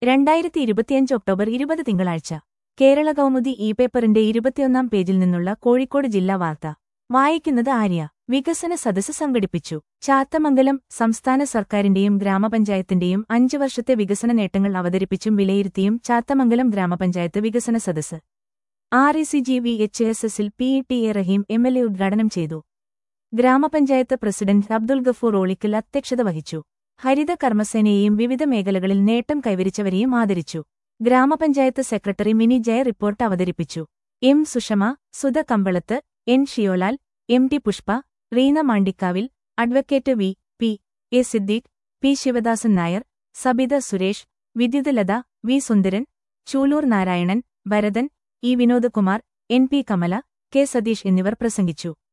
രണ്ടായിരത്തി ഇരുപത്തിയഞ്ച് ഒക്ടോബർ ഇരുപത് തിങ്കളാഴ്ച കേരള കൗമുദി ഇ പേപ്പറിന്റെ ഇരുപത്തിയൊന്നാം പേജിൽ നിന്നുള്ള കോഴിക്കോട് ജില്ലാ വാർത്ത വായിക്കുന്നത് ആര്യ വികസന സദസ്സ് സംഘടിപ്പിച്ചു ചാത്തമംഗലം സംസ്ഥാന സർക്കാരിന്റെയും ഗ്രാമപഞ്ചായത്തിന്റെയും അഞ്ച് വർഷത്തെ വികസന നേട്ടങ്ങൾ അവതരിപ്പിച്ചും വിലയിരുത്തിയും ചാത്തമംഗലം ഗ്രാമപഞ്ചായത്ത് വികസന സദസ്സ് R E C G V H S എസിൽ P E T A Rahim M L A ഉദ്ഘാടനം ചെയ്തു ഗ്രാമപഞ്ചായത്ത് പ്രസിഡന്റ് അബ്ദുൾ ഗഫൂർ ഓളിക്കൽ അധ്യക്ഷത വഹിച്ചു ഹരിത കർമ്മസേനയെയും വിവിധ മേഖലകളിൽ നേട്ടം കൈവരിച്ചവരെയും ആദരിച്ചു ഗ്രാമപഞ്ചായത്ത് സെക്രട്ടറി മിനി ജയ റിപ്പോർട്ട് അവതരിപ്പിച്ചു M Sushama Sudha Kambalath N Shiyolal M T Pushpa Reena Mandikkavil advocate V P A Siddique P Sivadasan Nair Sabitha Suresh Vidyuthalatha V Sundaran Chooloor Narayanan Bharathan E Vinodkumar N P Kamala K Satheesh എന്നിവർ പ്രസംഗിച്ചു